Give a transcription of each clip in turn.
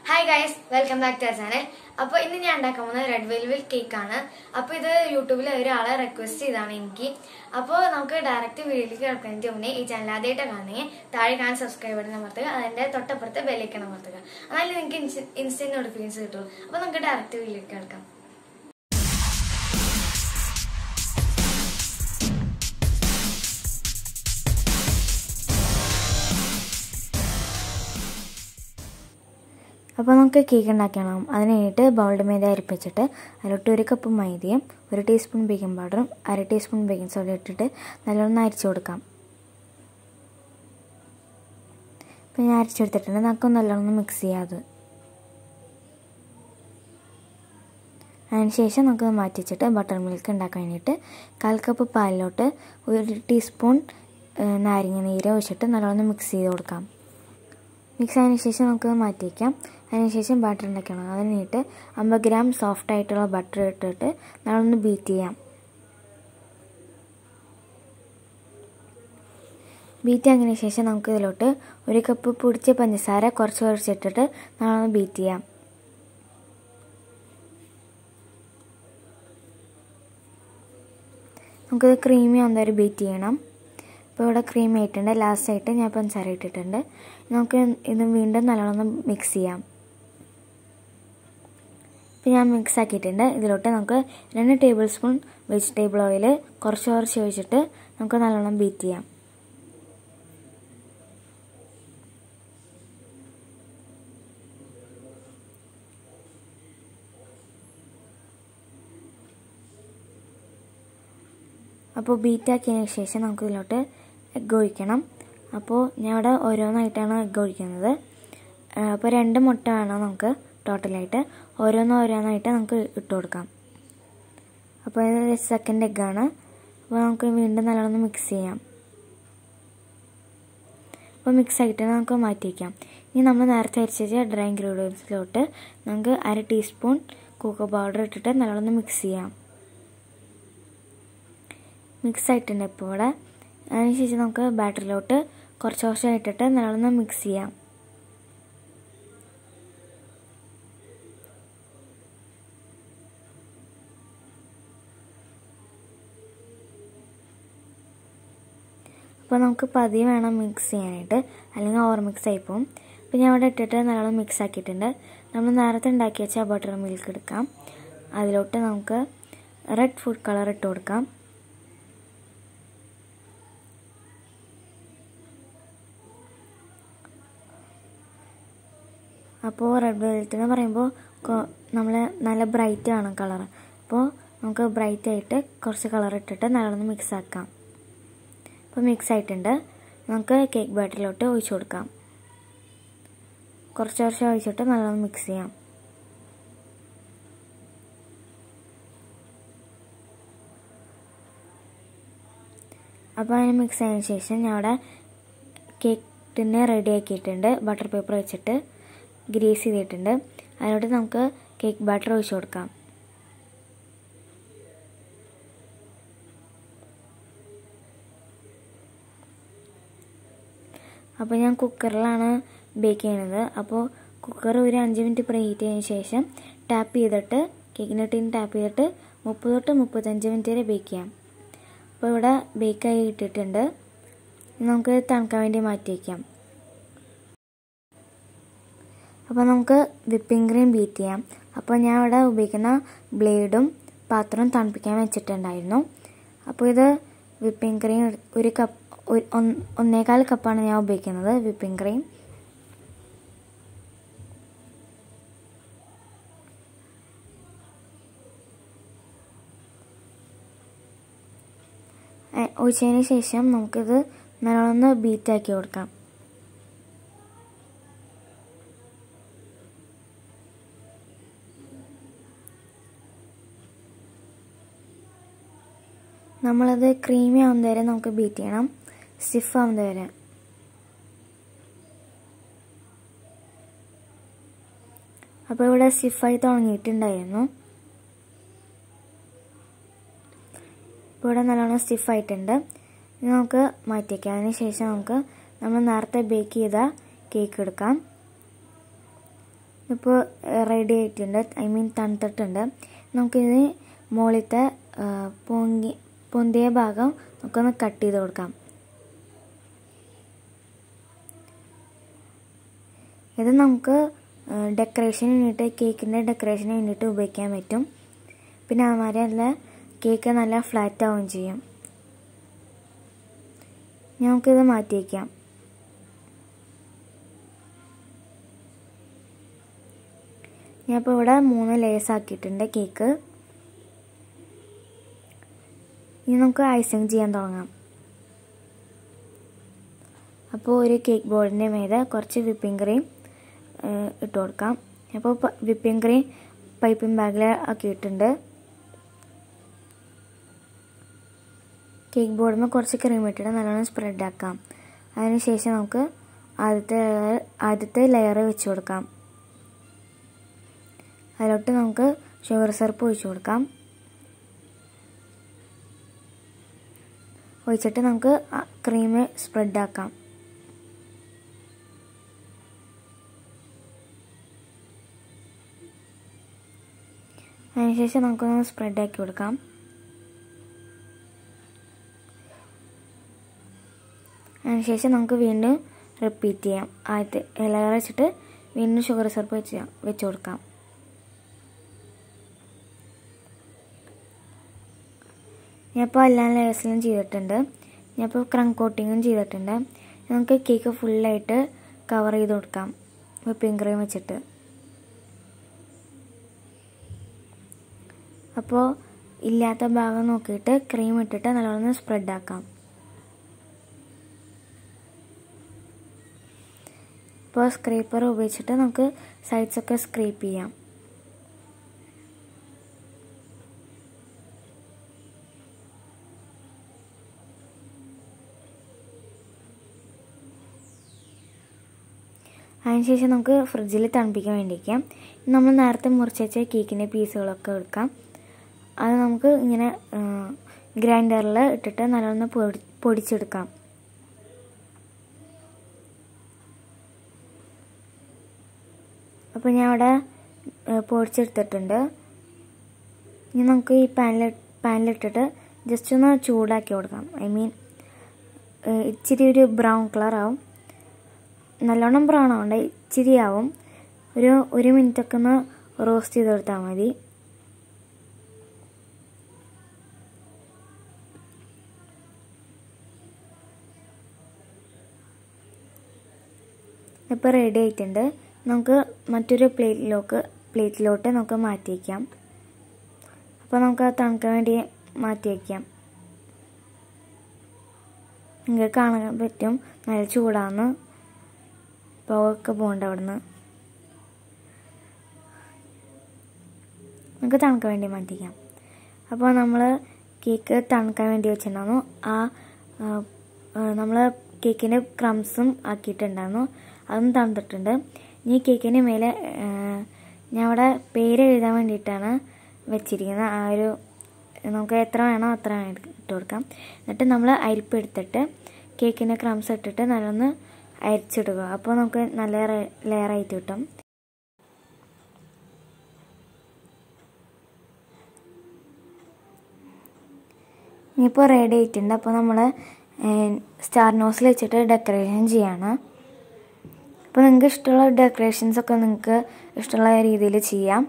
hi guys welcome back to our channel അപ്പോൾ ഇന്ന് ഞാൻ ഉണ്ടാക്കാൻ പോകുന്നത് റെഡ് വെൽവെൽ കേക്ക് ആണ് അപ്പോൾ ഇത് യൂട്യൂബിൽ ഒരാളെ റിക്വസ്റ്റ് ചെയ്താണ് എനിക്ക് അപ്പോൾ നമുക്ക് ഡയറക്റ്റ് വീഡിയോയിലേക്ക് കിടക്കുന്നതിന് മുന്നേ ഈ ചാനൽ ആദ്യമായിട്ട് കാണുന്നെങ്കിൽ താഴെ കാണാൻ സബ്സ്ക്രൈബ് ബട്ടൺ അമർത്തുക അതിൻ്റെ തൊട്ടപ്പുറത്ത് ബെല്ലൈക്കൺ അമർത്തുക എന്നാലും നിങ്ങൾക്ക് ഇൻസ്റ്റന്റ് നോട്ടിഫിക്കേഷൻസ് കിട്ടുള്ളൂ അപ്പോൾ നമുക്ക് ഡയറക്റ്റ് വീഡിയോയിലേക്ക് കിടക്കാം അപ്പോൾ നമുക്ക് കേക്ക് ഉണ്ടാക്കണം അതിന് വേണ്ടിയിട്ട് ബൗൾഡ് മൈദ അരിപ്പിച്ചിട്ട് അതിലോട്ട് ഒരു കപ്പ് മൈദയും ഒരു ടീസ്പൂൺ ബേക്കിംഗ് പൗഡറും അര ടീസ്പൂൺ ബേക്കിംഗ് സോഡ ഇട്ടിട്ട് നല്ലോണം അരിച്ചു കൊടുക്കാം അപ്പോൾ ഞാൻ അരിച്ചെടുത്തിട്ടുണ്ട് നമുക്ക് നല്ലോണം മിക്സ് ചെയ്യാം അത് അതിനുശേഷം നമുക്ക് മാറ്റി വെച്ചിട്ട് ബട്ടർ മിൽക്ക് ഉണ്ടാക്കാൻ വേണ്ടിയിട്ട് കാൽ കപ്പ് പാലിലോട്ട് ഒരു ടീസ്പൂൺ നാരങ്ങ നീര് ഒഴിച്ചിട്ട് നല്ലോണം മിക്സ് ചെയ്ത് കൊടുക്കാം മിക്സ് ആയതിനു ശേഷം നമുക്ക് മാറ്റി വയ്ക്കാം അതിനുശേഷം ബട്ടർ ഉണ്ടാക്കണം അതിന് വേണ്ടിയിട്ട് അമ്പത് ഗ്രാം സോഫ്റ്റ് ആയിട്ടുള്ള ബട്ടർ ഇട്ടിട്ട് നമ്മളൊന്ന് ബീറ്റ് ചെയ്യാം ബീറ്റ് ആക്കിയതിന് ശേഷം നമുക്ക് ഇതിലോട്ട് ഒരു കപ്പ് പൊടിച്ച പഞ്ചസാര കുറച്ച് കുറച്ചിട്ടിട്ട് നമ്മളൊന്ന് ബീറ്റ് ചെയ്യാം നമുക്കിത് ക്രീമി ആകുന്നവരെ ബീറ്റ് ചെയ്യണം ഇപ്പോൾ ഇവിടെ ക്രീം ആയിട്ടുണ്ട് ലാസ്റ്റ് ആയിട്ട് ഞാൻ പഞ്ചസാര ഇട്ടിട്ടുണ്ട് നമുക്ക് ഇത് വീണ്ടും നല്ലോണം മിക്സ് ചെയ്യാം ഇപ്പോൾ ഞാൻ മിക്സ് ആക്കിയിട്ടുണ്ട് ഇതിലോട്ട് നമുക്ക് രണ്ട് ടേബിൾ സ്പൂൺ വെജിറ്റബിൾ ഓയിൽ കുറച്ച് കുറച്ച് ഒഴിച്ചിട്ട് നമുക്ക് നല്ലോണം ബീറ്റ് ചെയ്യാം അപ്പോൾ ബീറ്റ് ആക്കിയതിന് ശേഷം നമുക്ക് ഇതിലോട്ട് എഗ്ഗ് ഒഴിക്കണം അപ്പോൾ ഞാൻ ഇവിടെ ഓരോന്നായിട്ടാണ് എഗ്ഗ് ഒഴിക്കുന്നത് അപ്പോൾ രണ്ട് മുട്ട വേണം നമുക്ക് ടോട്ടലായിട്ട് ഓരോന്ന് ഓരോന്നായിട്ട് നമുക്ക് ഇട്ട് കൊടുക്കാം അപ്പോൾ ഇത് സെക്കൻഡ് എഗ്ഗാണ് അപ്പോൾ നമുക്ക് വീണ്ടും നല്ലോണം മിക്സ് ചെയ്യാം അപ്പോൾ മിക്സ് ആക്കിയിട്ട് നമുക്ക് മാറ്റി വയ്ക്കാം ഇനി നമ്മൾ നേരത്തെ അരിച്ച ഡ്രൈ ഇൻഗ്രീഡിയൻസിലോട്ട് നമുക്ക് അര ടീസ്പൂൺ കോക്കോ പൗഡർ ഇട്ടിട്ട് നല്ലോണം മിക്സ് ചെയ്യാം മിക്സ് ആയിട്ടുണ്ട് ഇപ്പോൾ ഇവിടെ അതിനുശേഷം നമുക്ക് ബാറ്ററിലോട്ട് കുറച്ച് കുറച്ച് ഇട്ടിട്ട് നല്ലോണം മിക്സ് ചെയ്യാം അപ്പോൾ നമുക്ക് പതിയെ വേണം മിക്സ് ചെയ്യാനായിട്ട് അല്ലെങ്കിൽ ഓവർ മിക്സ് ആയിപ്പോവും അപ്പോൾ ഞാൻ അവിടെ ഇട്ടിട്ട് നല്ലോണം മിക്സ് ആക്കിയിട്ടുണ്ട് നമ്മൾ നേരത്തെ ഉണ്ടാക്കി വെച്ച ബട്ടർ മിൽക്ക് എടുക്കാം അതിലോട്ട് നമുക്ക് റെഡ് ഫുഡ് കളർ ഇട്ട് കൊടുക്കാം അപ്പോൾ റെഡ് വെൽവെറ്റ് എന്ന് പറയുമ്പോൾ നമ്മൾ നല്ല ബ്രൈറ്റ് ആണ് കളർ അപ്പോൾ നമുക്ക് ബ്രൈറ്റ് ആയിട്ട് കുറച്ച് കളർ ഇട്ടിട്ട് നല്ലോണം മിക്സ് ആക്കാം അപ്പോൾ മിക്സ് ആയിട്ടുണ്ട് നമുക്ക് കേക്ക് ബാറ്ററിലോട്ട് ഒഴിച്ചു കൊടുക്കാം കുറച്ച് കുറച്ച് ഒഴിച്ചിട്ട് നല്ലോണം മിക്സ് ചെയ്യാം അപ്പോൾ അതിന് മിക്സ് ആയതിനു ശേഷം ഞാൻ അവിടെ കേക്ക് ടിന്നെ റെഡി ആക്കിയിട്ടുണ്ട് ബട്ടർ പേപ്പർ വെച്ചിട്ട് ഗ്രീസ് ചെയ്തിട്ടുണ്ട് അതിലോട്ട് നമുക്ക് കേക്ക് ബാറ്റർ ഒഴിച്ചു കൊടുക്കാം അപ്പോൾ ഞാൻ കുക്കറിലാണ് ബേക്ക് ചെയ്യുന്നത് അപ്പോൾ കുക്കർ ഒരു അഞ്ച് മിനിറ്റ് പ്രീ ഹീറ്റ് ചെയ്തതിന് ശേഷം ടാപ്പ് ചെയ്തിട്ട് കേക്കിൻ്റെ ടീൻ ടാപ്പ് ചെയ്തിട്ട് മുപ്പത് തൊട്ട് മുപ്പത്തഞ്ച് മിനിറ്റ് വരെ ബേക്ക് ചെയ്യാം അപ്പോൾ ഇവിടെ ബേക്കായി ഇട്ടിട്ടുണ്ട് നമുക്ക് തണുക്കാൻ വേണ്ടി മാറ്റി വയ്ക്കാം അപ്പോൾ നമുക്ക് വിപ്പിംഗ് ക്രീം ബീറ്റ് ചെയ്യാം അപ്പോൾ ഞാൻ ഇവിടെ ഉപയോഗിക്കുന്ന ബ്ലേഡും പാത്രവും തണുപ്പിക്കാൻ വെച്ചിട്ടുണ്ടായിരുന്നു അപ്പോൾ ഇത് വിപ്പിംഗ് ക്രീം ഒരു കപ്പ് ഒന്നേകാൽ കപ്പാണ് ഞാൻ ഉപയോഗിക്കുന്നത് വിപ്പിംഗ് ക്രീം ഒഴിച്ചതിന് ശേഷം നമുക്കിത് നല്ലോണം ബീറ്റാക്കി കൊടുക്കാം നമ്മളത് ക്രീമി ആവുന്ന വരെ നമുക്ക് ബീറ്റ് ചെയ്യണം സ്റ്റിഫ് ആവുന്ന വരെ അപ്പോൾ ഇവിടെ സ്റ്റിഫായി തുടങ്ങിയിട്ടുണ്ടായിരുന്നു ഇപ്പോൾ ഇവിടെ നല്ലോണം സ്റ്റിഫായിട്ടുണ്ട് ഇനി നമുക്ക് മാറ്റിയേക്കാം അതിന് ശേഷം നമുക്ക് നമ്മൾ നേരത്തെ ബേക്ക് ചെയ്ത കേക്ക് എടുക്കാം അതിലോട്ട് നമുക്ക് കുറച്ച് കുറച്ച് ഒഴിച്ചിട്ട് നല്ലോണം മിക്സ് ചെയ്യാം ഇപ്പോൾ റെഡി ആയിട്ടുണ്ട് ഐ മീൻ തണുത്തിട്ടുണ്ട് നമുക്കിത് മുകളിലത്തെ ആ, പൊങ്ങി പൊന്തിയ ഭാഗം നമുക്കൊന്ന് കട്ട് ചെയ്ത് കൊടുക്കാം ഇത് നമുക്ക് ഡെക്കറേഷന് വേണ്ടിയിട്ട് കേക്കിൻ്റെ ഡെക്കറേഷന് വേണ്ടിയിട്ട് ഉപയോഗിക്കാൻ പറ്റും പിന്നെ അതുമാതിരിയല്ല കേക്ക് നല്ല ഫ്ലാറ്റ് ആവുകയും ചെയ്യും നമുക്കിത് മാറ്റി വയ്ക്കാം ഞാനിപ്പോൾ ഇവിടെ മൂന്ന് ലേസ് ആക്കിയിട്ടുണ്ട് കേക്ക് ഇനി നമുക്ക് ഐസിങ് ചെയ്യാൻ തുടങ്ങാം അപ്പോൾ ഒരു കേക്ക് ബോർഡിൻ്റെ മേലെ കുറച്ച് വിപ്പിംഗ് ക്രീം ഇട്ട് കൊടുക്കാം അപ്പോൾ വിപ്പിംഗ് ക്രീം പൈപ്പിംഗ് ബാഗിൽ ആക്കിയിട്ടുണ്ട് കേക്ക് ബോർഡിൽ കുറച്ച് ക്രീം ഇട്ടിട്ട് നല്ലോണം സ്പ്രെഡ് ആക്കാം അതിനുശേഷം നമുക്ക് ആദ്യത്തെ ആദ്യത്തെ ലെയർ വെച്ച് കൊടുക്കാം അതിലോട്ട് നമുക്ക് ഷുഗർ സിറപ്പ് ഒഴിച്ചു കൊടുക്കാം ഒഴിച്ചിട്ട് നമുക്ക് ക്രീം സ്പ്രെഡ് ആക്കാം അതിനുശേഷം നമുക്കൊന്ന് സ്പ്രെഡ് ആക്കി കൊടുക്കാം അതിനുശേഷം നമുക്ക് വീണ്ടും റിപ്പീറ്റ് ചെയ്യാം ആദ്യത്തെ ലെയർ വെച്ചിട്ട് വീണ്ടും ഷുഗർ സിറപ്പ് വെച്ച് വെച്ച് കൊടുക്കാം ഞാനിപ്പോൾ എല്ലാ ലെയേഴ്സിലും ചെയ്തിട്ടുണ്ട് ഞാനിപ്പോൾ ക്രം കോട്ടിങ്ങും ചെയ്തിട്ടുണ്ട് നമുക്ക് കേക്ക് ഫുള്ളായിട്ട് കവർ ചെയ്ത് കൊടുക്കാം വിപ്പിംഗ് ക്രീം വെച്ചിട്ട് അപ്പോൾ ഇല്ലാത്ത ഭാഗം നോക്കിയിട്ട് ക്രീം ഇട്ടിട്ട് നല്ലോണം സ്പ്രെഡ് ആക്കാം ഇപ്പോൾ സ്ക്രേപ്പർ ഉപയോഗിച്ചിട്ട് നമുക്ക് സൈഡ്സൊക്കെ സ്ക്രേപ്പ് ചെയ്യാം അതിനുശേഷം നമുക്ക് ഫ്രിഡ്ജിൽ തണുപ്പിക്കാൻ വേണ്ടി വയ്ക്കാം നമ്മൾ നേരത്തെ മുറിച്ച് വെച്ച കേക്കിൻ്റെ പീസുകളൊക്കെ എടുക്കാം അത് നമുക്ക് ഇങ്ങനെ ഗ്രൈൻഡറിൽ ഇട്ടിട്ട് നല്ലോണം പൊടി പൊടിച്ചെടുക്കാം അപ്പോൾ ഞാൻ അവിടെ പൊടിച്ചെടുത്തിട്ടുണ്ട് ഇനി നമുക്ക് ഈ പാനിൽ പാനിലിട്ടിട്ട് ജസ്റ്റ് ഒന്ന് ചൂടാക്കി കൊടുക്കാം ഐ മീൻ ഇച്ചിരി ഒരു ബ്രൗൺ കളർ ആവും നല്ലോണം ബ്രൗൺ ആവണ്ട ഇച്ചിരി ആവും ഒരു ഒരു മിനിറ്റൊക്കെ ഒന്ന് റോസ്റ്റ് ചെയ്തെടുത്താൽ മതി ഇപ്പോൾ റെഡി ആയിട്ടുണ്ട് നമുക്ക് മറ്റൊരു പ്ലേറ്റിലോട്ട് പ്ലേറ്റിലോട്ട് നമുക്ക് മാറ്റി വയ്ക്കാം അപ്പോൾ നമുക്ക് അത് തണുക്കാൻ വേണ്ടി മാറ്റി വയ്ക്കാം നിങ്ങൾക്ക് കാണാൻ പറ്റും നല്ല ചൂടാന്ന് പുകയൊക്കെ പോകണ്ട അവിടുന്ന് നമുക്ക് തണുക്കാൻ വേണ്ടി മാറ്റിക്കാം അപ്പോൾ നമ്മൾ കേക്ക് തണുക്കാൻ വേണ്ടി വെച്ചിട്ടുണ്ടായിരുന്നു ആ നമ്മൾ കേക്കിൻ്റെ ക്രംസും ആക്കിയിട്ടുണ്ടായിരുന്നു അതും തണുത്തിട്ടുണ്ട് ഇനി കേക്കിൻ്റെ മേലെ ഞാൻ അവിടെ പേര് എഴുതാൻ വേണ്ടിയിട്ടാണ് വെച്ചിരിക്കുന്നത് ആ ഒരു നമുക്ക് എത്ര വേണോ അത്ര ഇട്ട് കൊടുക്കാം എന്നിട്ട് നമ്മൾ അരിപ്പ് എടുത്തിട്ട് കേക്കിൻ്റെ ക്രംസ് ഇട്ടിട്ട് നല്ലൊന്ന് അരിച്ചിടുക അപ്പോൾ നമുക്ക് നല്ല ലെയറായിട്ട് കിട്ടും ഇനിയിപ്പോൾ റെഡി ആയിട്ടുണ്ട് അപ്പോൾ നമ്മൾ സ്റ്റാർ നോസിൽ വെച്ചിട്ട് ഡെക്കറേഷൻ ചെയ്യാണ് അപ്പോൾ നിങ്ങൾക്ക് ഇഷ്ടമുള്ള ഡെക്കറേഷൻസ് ഒക്കെ നിങ്ങൾക്ക് ഇഷ്ടമുള്ള രീതിയിൽ ചെയ്യാം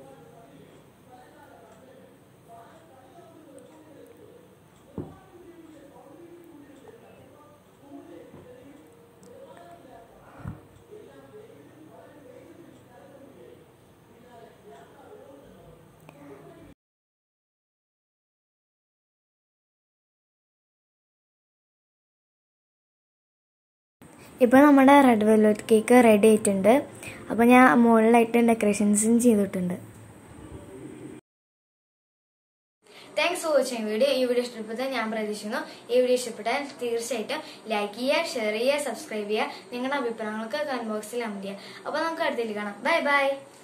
ഇപ്പോൾ നമ്മുടെ റെഡ് വെൽവെറ്റ് കേക്ക് റെഡി ആയിട്ടുണ്ട് അപ്പോൾ ഞാൻ മുകളിലായിട്ട് ഡെക്കറേഷൻസും ചെയ്തിട്ടുണ്ട് താങ്ക്സ് ഫോർ വാച്ചിങ് വീഡിയോ ഈ വീഡിയോ ഇഷ്ടപ്പെട്ടത് ഞാൻ പ്രതീക്ഷിക്കുന്നു ഈ വീഡിയോ ഇഷ്ടപ്പെട്ടാൽ തീർച്ചയായിട്ടും ലൈക്ക് ചെയ്യുക ഷെയർ ചെയ്യുക സബ്സ്ക്രൈബ് ചെയ്യുക നിങ്ങളുടെ അഭിപ്രായങ്ങളൊക്കെ കമന്റ് ബോക്സിൽ കമന്റ് ചെയ്യുക അപ്പോൾ നമുക്ക് അടുത്തേക്ക് കാണാം ബൈ ബൈ